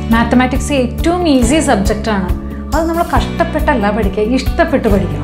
Mathematics ഏറ്റവും easy സബ്ജക്റ്റാണ് അത് നമ്മൾ കഷ്ടപ്പെട്ടല്ല പഠിക്കുക ഇഷ്ടപ്പെട്ട് പഠിക്കണം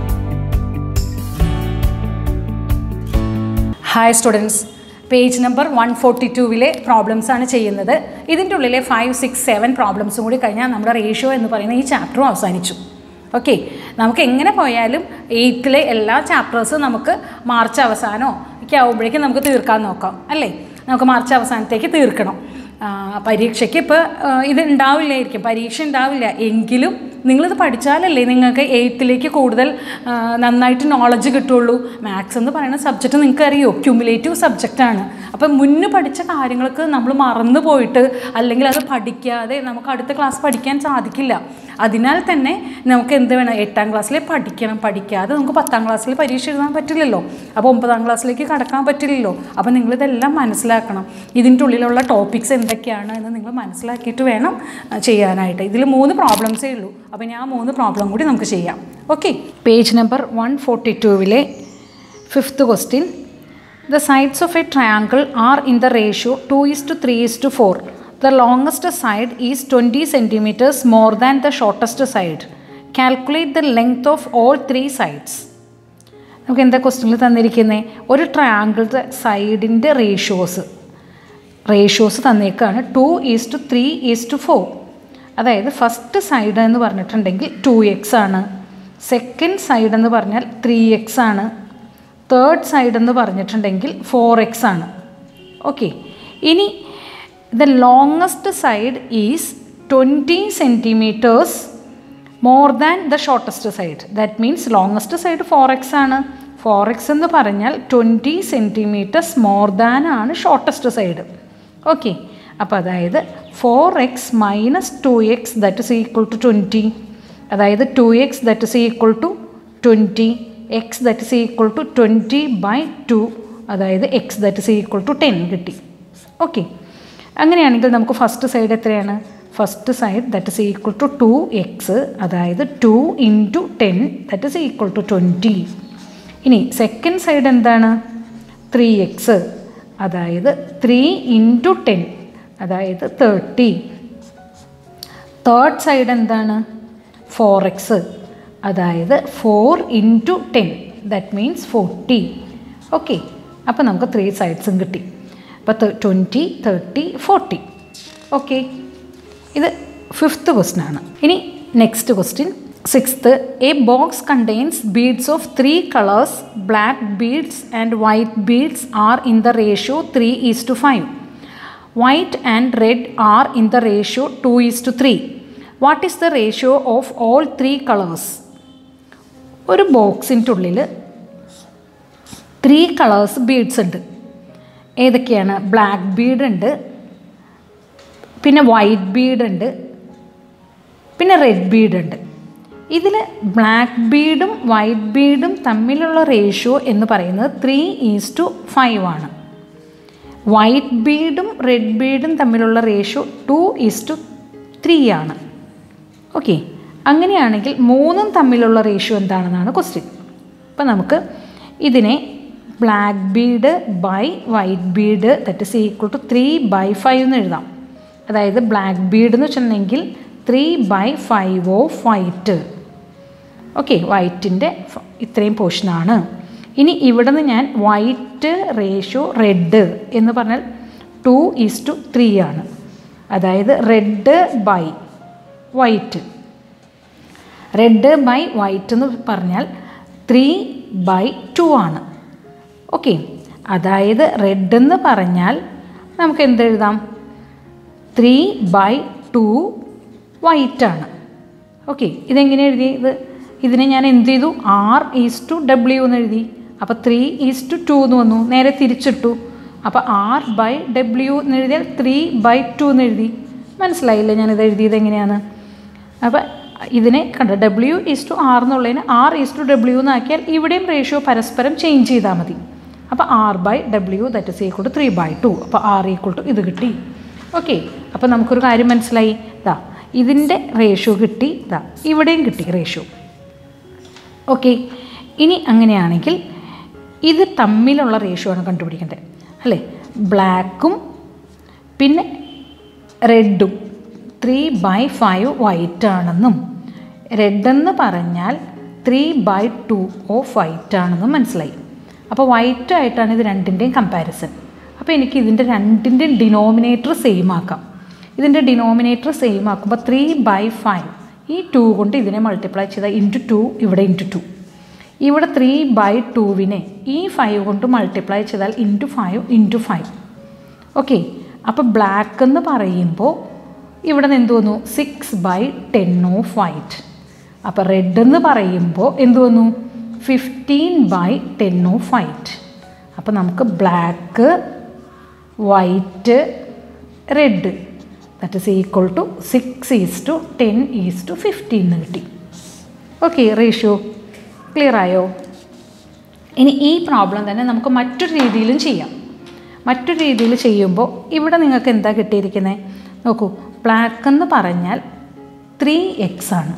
hi students page number one forty ടൂവിലെ പ്രോബ്ലംസ് ആണ് ചെയ്യുന്നത് ഇതിൻ്റെ ഉള്ളിലെ ഫൈവ് സിക്സ് സെവൻ പ്രോബ്ലംസും കൂടി കഴിഞ്ഞാൽ നമ്മുടെ റേഷ്യോ എന്ന് പറയുന്ന ഈ ചാപ്റ്ററും അവസാനിച്ചു ഓക്കെ നമുക്ക് എങ്ങനെ പോയാലും എയ്ത്തിലെ എല്ലാ ചാപ്റ്റേഴ്സും നമുക്ക് മാർച്ച് അവസാനമോ ഒക്കെ ആകുമ്പോഴേക്കും നമുക്ക് തീർക്കാൻ നോക്കാം അല്ലേ നമുക്ക് മാർച്ച് അവസാനത്തേക്ക് തീർക്കണം ആ, പരീക്ഷയ്ക്ക് ഇപ്പോൾ ഇത് ഉണ്ടാവില്ലായിരിക്കും പരീക്ഷ ഉണ്ടാവില്ല എങ്കിലും നിങ്ങളിത് പഠിച്ചാലല്ലേ നിങ്ങൾക്ക് എയ്ത്തിലേക്ക് കൂടുതൽ ആ, നന്നായിട്ട് നോളജ് കിട്ടുള്ളൂ മാത്സ് എന്ന് പറയുന്ന സബ്ജക്റ്റ് നിങ്ങൾക്ക് അറിയോ ക്യുമുലേറ്റീവ് സബ്ജക്റ്റാണ് അപ്പം മുന്ന് പഠിച്ച കാര്യങ്ങൾക്ക് നമ്മൾ മറന്നു പോയിട്ട് അല്ലെങ്കിൽ അത് പഠിക്കാതെ നമുക്ക് അടുത്ത ക്ലാസ് പഠിക്കാൻ സാധിക്കില്ല അതിനാൽ തന്നെ നമുക്ക് എന്ത് വേണം എട്ടാം ക്ലാസ്സിൽ പഠിക്കണം പഠിക്കാതെ നമുക്ക് പത്താം ക്ലാസ്സിൽ പരീക്ഷ എഴുതാൻ പറ്റില്ലല്ലോ അപ്പോൾ ഒമ്പതാം ക്ലാസ്സിലേക്ക് കടക്കാൻ പറ്റില്ലല്ലോ അപ്പോൾ നിങ്ങളിതെല്ലാം മനസ്സിലാക്കണം ഇതിൻ്റെ ഉള്ളിലുള്ള ടോപ്പിക്സ് എന്തൊക്കെയാണ് എന്ന് നിങ്ങൾ മനസ്സിലാക്കിയിട്ട് വേണം ആ, ചെയ്യാനായിട്ട് ഇതിൽ മൂന്ന് പ്രോബ്ലംസേ ഉള്ളൂ അപ്പോൾ ഞാൻ ആ മൂന്ന് പ്രോബ്ലം കൂടി നമുക്ക് ചെയ്യാം okay page number one forty ടൂവിലെ fifth question The sides of a triangle are in the ratio 2 is to 3 is to 4. The longest side is 20 centimeters more than the shortest side. Calculate the length of all three sides. നമുക്ക് എന്താ ക്വസ്റ്റ്യനിൽ തന്നിരിക്കുന്നത് ഒരു ട്രയാങ്കിളിൻ്റെ സൈഡിൻ്റെ ratios ratios തന്നേക്കാണ് two is to three is to four അതായത് first side എന്ന് പറഞ്ഞിട്ടുണ്ടെങ്കിൽ ടു എക്സ് ആണ് സെക്കൻഡ് സൈഡ് എന്ന് പറഞ്ഞാൽ ത്രീ എക്സ് ആണ് തേർഡ് സൈഡ് എന്ന് പറഞ്ഞിട്ടുണ്ടെങ്കിൽ ഫോർ എക്സ് ആണ് ഓക്കെ ഇനി the longest side is twenty centimetres more than the shortest side that means longest side four x ആണ് ഫോർ എക്സ് എന്ന് പറഞ്ഞാൽ ട്വൻറ്റി സെൻറ്റിമീറ്റേഴ്സ് മോർ ദാൻ ആണ് ഷോർട്ടസ്റ്റ് സൈഡ് ഓക്കെ അപ്പോൾ അതായത് four x minus two x that is equal to twenty അതായത് two x that is equal to twenty x that is equal to twenty by two അതായത് x that is equal to ten കിട്ടി okay അങ്ങനെയാണെങ്കിൽ നമുക്ക് first side എത്രയാണ് first side that is equal to two x അതായത് two into ten that is equal to twenty ഇനി second side എന്താണ് three x അതായത് three into ten അതായത് thirty third side എന്താണ് ഫോർ എക്സ് അതായത് four into ten that means forty okay അപ്പോൾ നമുക്ക് three സൈഡ്സും കിട്ടി അപ്പോൾ ട്വൻറ്റി തേർട്ടി ഫോർട്ടി ഓക്കെ ഇത് ഫിഫ്ത്ത് ക്വസ്റ്റ്യൻ ആണ് ഇനി next question sixth a box contains beads of three colours black beads and white beads are in the ratio three is to five white and red are in the ratio two is to three what is the ratio of all three colours ഒരു ബോക്സിൻ്റെ ഉള്ളിൽ three colours beads ഉണ്ട് ഏതൊക്കെയാണ് black Bede ഉണ്ട് പിന്നെ white Bede ഉണ്ട് പിന്നെ red Bede ഉണ്ട് ഇതിൽ ബ്ലാക്ക് ബീഡും വൈറ്റ് ബീഡും തമ്മിലുള്ള റേഷ്യോ എന്ന് പറയുന്നത് ത്രീ ഈസ് ടു ഫൈവ് ആണ് വൈറ്റ് ബീഡും റെഡ് ബീഡും തമ്മിലുള്ള ratio two is to three ആണ് ഓക്കെ അങ്ങനെയാണെങ്കിൽ മൂന്നും തമ്മിലുള്ള റേഷ്യോ എന്താണെന്നാണ് ക്വസ്റ്റ്യൻ അപ്പം നമുക്ക് ഇതിനെ black bead by white bead that is equal to three by five എന്ന് എഴുതാം അതായത് ബ്ലാക്ക് ബീഡ് എന്ന് വെച്ചിട്ടുണ്ടെങ്കിൽ three by five of white okay വൈറ്റിൻ്റെ ഇത്രയും പോർഷനാണ് ഇനി ഇവിടെ നിന്ന് ഞാൻ വൈറ്റ് റേഷ്യോ റെഡ് എന്ന് പറഞ്ഞാൽ ടു ഈസ് ടു ത്രീ ആണ് അതായത് red by white red by white എന്ന് പറഞ്ഞാൽ ത്രീ ബൈ ടു ആണ് ഓക്കെ അതായത് റെഡ് എന്ന് പറഞ്ഞാൽ നമുക്ക് എന്തെഴുതാം ത്രീ ബൈ ടു വൈറ്റാണ് ഓക്കെ ഇതെങ്ങനെ എഴുതി ഇത് ഇതിനെ ഞാൻ എന്ത് ചെയ്തു ആർ ഈസ് ടു ഡബ്ല്യു എന്ന് എഴുതി അപ്പോൾ ത്രീ ഈസ് ടു ടു എന്ന് വന്നു നേരെ തിരിച്ചിട്ടു അപ്പോൾ ആർ ബൈ ഡബ്ല്യു എന്ന് എഴുതിയാൽ ത്രീ ബൈ ടു എന്ന് എഴുതി മനസ്സിലായില്ലേ ഞാനിത് എഴുതിയത് എങ്ങനെയാണ് അപ്പോൾ ഇതിനെ കണ്ട ഡബ്ല്യു ഈസ് ടു ആർ എന്നുള്ളതിന് ആർ ഈസ് ടു ഡബ്ല്യു എന്നാക്കിയാൽ ഇവിടെയും റേഷ്യോ പരസ്പരം ചേഞ്ച് ചെയ്താൽ മതി അപ്പോൾ R by W that is equal to three by two അപ്പോൾ ആർ ഈക്വൾ ടു ഇത് കിട്ടി ഓക്കെ അപ്പോൾ നമുക്കൊരു കാര്യം മനസ്സിലായി ഇതാ ഇതിൻ്റെ റേഷ്യോ കിട്ടി ഇതാ ഇവിടെയും കിട്ടി റേഷ്യോ ഓക്കെ ഇനി അങ്ങനെയാണെങ്കിൽ ഇത് തമ്മിലുള്ള റേഷ്യോ ആണ് കണ്ടുപിടിക്കേണ്ടത് അല്ലേ ബ്ലാക്കും പിന്നെ റെഡും ത്രീ ബൈ ഫൈവ് വൈറ്റ് ആണെന്നും റെഡ് എന്ന് പറഞ്ഞാൽ three by two of white ആണെന്നും മനസ്സിലായി അപ്പോൾ വൈറ്റ് ആയിട്ടാണ് ഇത് രണ്ടിൻ്റെയും കമ്പാരിസൺ അപ്പോൾ എനിക്ക് ഇതിൻ്റെ രണ്ടിൻ്റെയും ഡിനോമിനേറ്റർ സെയിം ആക്കാം ഇതിൻ്റെ ഡിനോമിനേറ്റർ സെയിം ആക്കുമ്പോൾ ത്രീ ബൈ ഫൈവ് ഈ ടു കൊണ്ട് ഇതിനെ മൾട്ടിപ്ലൈ ചെയ്താൽ ഇൻറ്റു ടു ഇവിടെ ഇൻറ്റു ടു ഇവിടെ ത്രീ ബൈ ടുവിനെ ഈ ഫൈവ് കൊണ്ട് മൾട്ടിപ്ലൈ ചെയ്താൽ into five into five okay അപ്പോൾ ബ്ലാക്ക് എന്ന് പറയുമ്പോൾ ഇവിടെ നിന്ന് എന്ത് വന്നു six by ten of white അപ്പോൾ റെഡ് എന്ന് പറയുമ്പോൾ എന്ത് വന്നു fifteen by ten of white അപ്പോൾ നമുക്ക് black white red that is equal to six is to ten is to fifteen എന്ന് കിട്ടി ഓക്കെ റേഷ്യോ ക്ലിയർ ആയോ ഇനി ഈ പ്രോബ്ലം തന്നെ നമുക്ക് മറ്റൊരു രീതിയിലും ചെയ്യാം മറ്റൊരു രീതിയിൽ ചെയ്യുമ്പോൾ ഇവിടെ നിങ്ങൾക്ക് എന്താ കിട്ടിയിരിക്കുന്നത് നോക്കൂ ബ്ലാക്ക് എന്ന് പറഞ്ഞാൽ ത്രീ എക്സ് ആണ്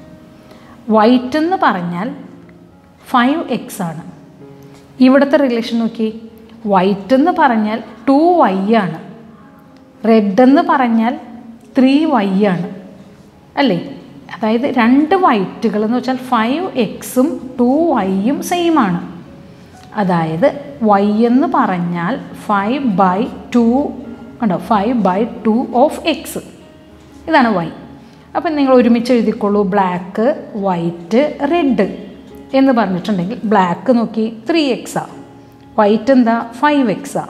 വൈറ്റ് എന്ന് പറഞ്ഞാൽ ഫൈവ് എക്സ് ആണ് ഇവിടുത്തെ റിലേഷൻ നോക്കി വൈറ്റ് എന്ന് പറഞ്ഞാൽ ടു വൈ ആണ് റെഡ് എന്ന് പറഞ്ഞാൽ ത്രീ വൈ ആണ് അല്ലേ അതായത് രണ്ട് വൈറ്റുകൾ എന്ന് വെച്ചാൽ ഫൈവ് എക്സും ടു വൈയും സെയിം ആണ് അതായത് വൈ എന്ന് പറഞ്ഞാൽ ഫൈവ് ബൈ ടു ഉണ്ടോ five by two of X ഇതാണ് വൈ അപ്പം നിങ്ങൾ ഒരുമിച്ച് എഴുതിക്കോളൂ ബ്ലാക്ക് വൈറ്റ് റെഡ് എന്ന് പറഞ്ഞിട്ടുണ്ടെങ്കിൽ ബ്ലാക്ക് നോക്കി ത്രീ എക്സാ വൈറ്റ് എന്താ ഫൈവ് എക്സാ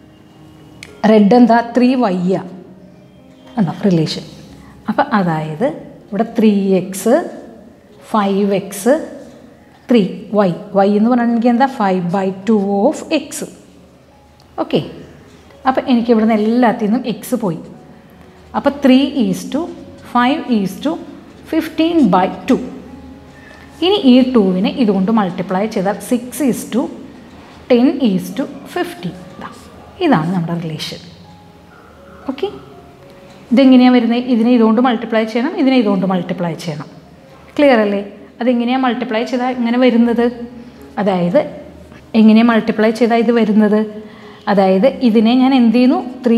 റെഡ് എന്താ ത്രീ വൈയ ഉണ്ടോ റിലേഷൻ അപ്പം അതായത് ഇവിടെ three x five x three y y എന്ന് പറഞ്ഞിട്ടുണ്ടെങ്കിൽ എന്താ five by two of x okay അപ്പം എനിക്ക് ഇവിടെ നിന്ന് എല്ലാത്തിൽ നിന്നും എക്സ് പോയി അപ്പോൾ three is to five is to fifteen by two ഇനി ഈ ടൂവിനെ ഇതുകൊണ്ട് മൾട്ടിപ്ലൈ ചെയ്താൽ six is to ten is to fifteen ഇതാണ് നമ്മുടെ റിലേഷൻ ഓക്കെ ഇതെങ്ങനെയാണ് വരുന്നത് ഇതിനെ ഇതുകൊണ്ട് മൾട്ടിപ്ലൈ ചെയ്യണം ഇതിനെ ഇതുകൊണ്ട് മൾട്ടിപ്ലൈ ചെയ്യണം ക്ലിയർ അല്ലേ അതെങ്ങനെയാണ് മൾട്ടിപ്ലൈ ചെയ്താൽ ഇങ്ങനെ വരുന്നത് അതായത് എങ്ങനെയാണ് മൾട്ടിപ്ലൈ ചെയ്താൽ ഇത് വരുന്നത് അതായത് ഇതിനെ ഞാൻ എന്ത് ചെയ്യുന്നു three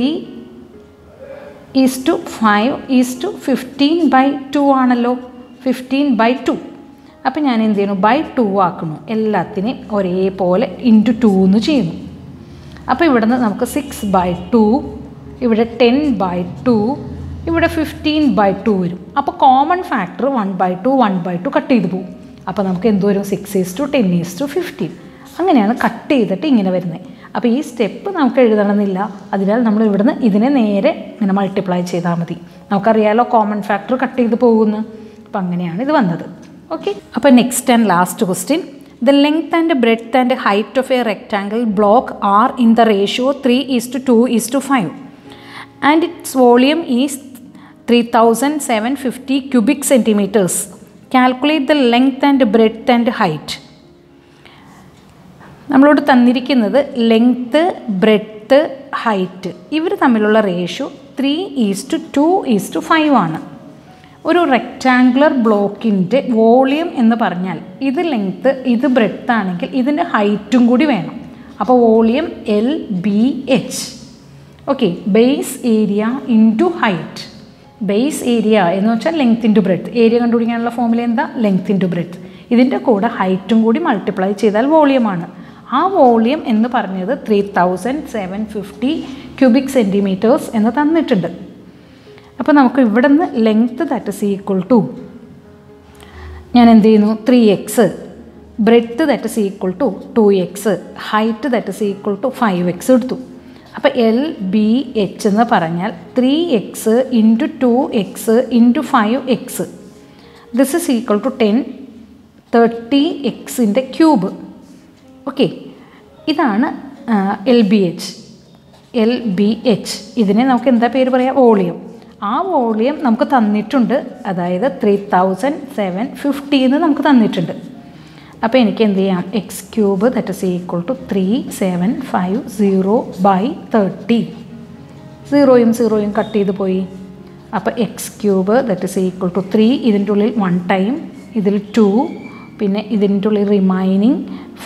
is to five is to fifteen by two ആണല്ലോ ഫിഫ്റ്റീൻ ബൈ ടു അപ്പം ഞാൻ എന്ത് ചെയ്യുന്നു ബൈ ടു ആക്കുന്നു എല്ലാത്തിനെയും ഒരേപോലെ ഇൻറ്റു ടു എന്ന് ചെയ്യുന്നു അപ്പോൾ ഇവിടുന്ന് നമുക്ക് സിക്സ് ബൈ ടു ഇവിടെ ടെൻ ബൈ ടു ഇവിടെ ഫിഫ്റ്റീൻ ബൈ ടു വരും അപ്പോൾ common factor one by two one by two cut ചെയ്ത് പോകും അപ്പോൾ നമുക്ക് എന്ത് വരും six is to ten is to fifteen അങ്ങനെയാണ് കട്ട് ചെയ്തിട്ട് ഇങ്ങനെ വരുന്നത് അപ്പോൾ ഈ സ്റ്റെപ്പ് നമുക്ക് എഴുതണമെന്നില്ല അതിനാൽ നമ്മൾ ഇവിടുന്ന് ഇതിനെ നേരെ ഇങ്ങനെ മൾട്ടിപ്ലൈ ചെയ്താൽ മതി നമുക്കറിയാലോ കോമൺ ഫാക്ടർ കട്ട് ചെയ്ത് പോകുന്നു അപ്പോൾ അങ്ങനെയാണ് ഇത് വന്നത് ഓക്കെ അപ്പോൾ next and last question the length and breadth and height of a rectangle block are in the ratio three is to two is to five and its volume is three thousand seven fifty cubic centimetres calculate the length and breadth and height നമ്മളോട് തന്നിരിക്കുന്നത് length breadth height ഇവർ തമ്മിലുള്ള ratio three is to two is to five ആണ് ഒരു rectangular ബ്ലോക്കിൻ്റെ volume എന്ന് പറഞ്ഞാൽ ഇത് length ഇത് ബ്രെഡ്ത്ത് ആണെങ്കിൽ ഇതിൻ്റെ ഹൈറ്റും കൂടി വേണം അപ്പോൾ volume L B H okay base area into height base area എന്ന് വെച്ചാൽ ലെങ്ത് ഇൻറ്റു ബ്രെഡ്ത്ത് ഏരിയ കണ്ടുപിടിക്കാനുള്ള ഫോമുല എന്താ ലെങ്ത് ഇൻറ്റു ബ്രെഡ്ത്ത് ഇതിൻ്റെ കൂടെ ഹൈറ്റും കൂടി മൾട്ടിപ്ലൈ ചെയ്താൽ വോളിയമാണ് ആ വോളിയം എന്ന് പറഞ്ഞത് three thousand seven fifty cubic centimetres എന്ന് തന്നിട്ടുണ്ട് അപ്പോൾ നമുക്ക് ഇവിടെ നിന്ന് length that is equal to ഞാൻ എന്ത് ചെയ്യുന്നു three x breadth that is equal to two x height that is equal to five x എടുത്തു അപ്പോൾ എൽ ബി എച്ച് എന്ന് പറഞ്ഞാൽ three x into two x into five x this is equal to ten thirty എക്സിൻ്റെ cube okay ഇതാണ് L B H L B H ഇതിനെ നമുക്ക് എന്താ പേര് പറയാം വോളിയം ആ വോളിയം നമുക്ക് തന്നിട്ടുണ്ട് അതായത് ത്രീ തൗസൻഡ് സെവൻ ഫിഫ്റ്റി എന്ന് നമുക്ക് തന്നിട്ടുണ്ട് അപ്പോൾ എനിക്ക് എന്ത് ചെയ്യാം x cube that is equal to three seven five zero by thirty സീറോയും സീറോയും കട്ട് ചെയ്ത് പോയി അപ്പോൾ x cube that is equal to three ഇതിൻ്റെ ഉള്ളിൽ വൺ ടൈം ഇതിൽ ടു പിന്നെ ഇതിൻ്റെ ഉള്ളിൽ റിമൈനിങ്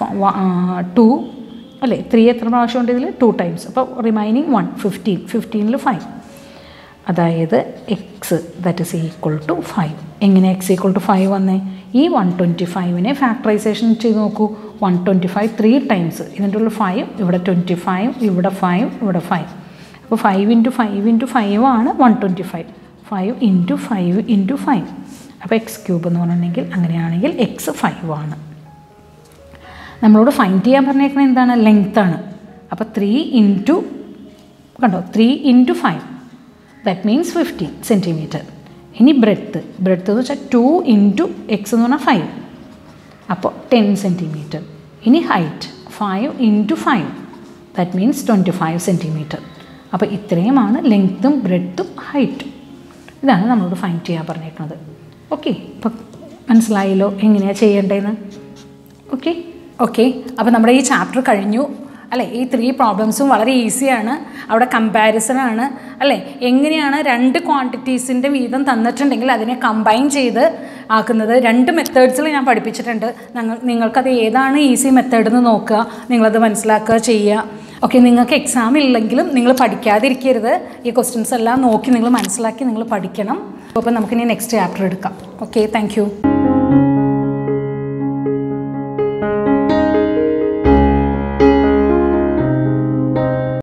ടു അല്ലേ ത്രീ എത്ര പ്രാവശ്യം ഉണ്ട് ഇതിൽ ടു ടൈംസ് അപ്പോൾ റിമൈനിങ് വൺ ഫിഫ്റ്റീൻ ഫിഫ്റ്റീനിൽ ഫൈവ് അതായത് x that is equal to five എങ്ങനെ എക്സ് ഈക്വൾ ടു ഫൈവ് വന്നേ ഈ വൺ ട്വൻറ്റി ഫൈവിനെ ഫാക്ടറൈസേഷൻ ചെയ്ത് നോക്കൂ one twenty five three times ഇതിൻ്റെ ഉള്ളിൽ ഫൈവ് ഇവിടെ ട്വൻറ്റി ഫൈവ് ഇവിടെ ഫൈവ് ഇവിടെ ഫൈവ് അപ്പോൾ five into five into five ആണ് one twenty five five into five into five അപ്പോൾ എക്സ് ക്യൂബ് എന്ന് പറഞ്ഞിട്ടുണ്ടെങ്കിൽ അങ്ങനെയാണെങ്കിൽ എക്സ് ഫൈവ് ആണ് നമ്മളോട് ഫൈൻഡ് ചെയ്യാൻ പറഞ്ഞേക്കുന്നത് എന്താണ് ലെങ്ത് ആണ് അപ്പോൾ ത്രീ ഇൻറ്റു കണ്ടോ three into five that means fifty centimetre ഇനി ബ്രെഡ്ത്ത് ബ്രെഡ്ത്ത് എന്ന് വെച്ചാൽ ടു ഇൻറ്റു എക്സ് എന്ന് പറഞ്ഞാൽ ഫൈവ് അപ്പോൾ ടെൻ സെൻറ്റിമീറ്റർ ഇനി height five into five that means twenty five centimetre അപ്പോൾ ഇത്രയുമാണ് ലെങ്ത്തും ബ്രെഡ്ത്തും ഹൈറ്റും ഇതാണ് നമ്മളോട് ഫൈൻഡ് ചെയ്യാൻ പറഞ്ഞേക്കുന്നത് ഓക്കെ ഇപ്പം മനസ്സിലായല്ലോ എങ്ങനെയാണ് ചെയ്യേണ്ടതെന്ന് ഓക്കെ ഓക്കെ അപ്പോൾ നമ്മുടെ ഈ ചാപ്റ്റർ കഴിഞ്ഞു അല്ലേ ഈ ത്രീ പ്രോബ്ലംസും വളരെ ഈസിയാണ് അവിടെ കമ്പാരിസൺ ആണ് അല്ലേ എങ്ങനെയാണ് രണ്ട് ക്വാണ്ടിറ്റീസിൻ്റെ വീതം തന്നിട്ടുണ്ടെങ്കിൽ അതിനെ കമ്പൈൻ ചെയ്ത് ആക്കുന്നത് രണ്ട് മെത്തേഡ്സിൽ ഞാൻ പഠിപ്പിച്ചിട്ടുണ്ട് ഞങ്ങൾ നിങ്ങൾക്കത് ഏതാണ് ഈസി മെത്തേഡ് എന്ന് നോക്കുക നിങ്ങളത് മനസ്സിലാക്കുക ചെയ്യുക ഓക്കെ നിങ്ങൾക്ക് എക്സാം ഇല്ലെങ്കിലും നിങ്ങൾ പഠിക്കാതിരിക്കരുത് ഈ ക്വസ്റ്റ്യൻസ് എല്ലാം നോക്കി നിങ്ങൾ മനസ്സിലാക്കി നിങ്ങൾ പഠിക്കണം അപ്പോൾ നമുക്കിനി നെക്സ്റ്റ് ചാപ്റ്റർ എടുക്കാം ഓക്കെ താങ്ക്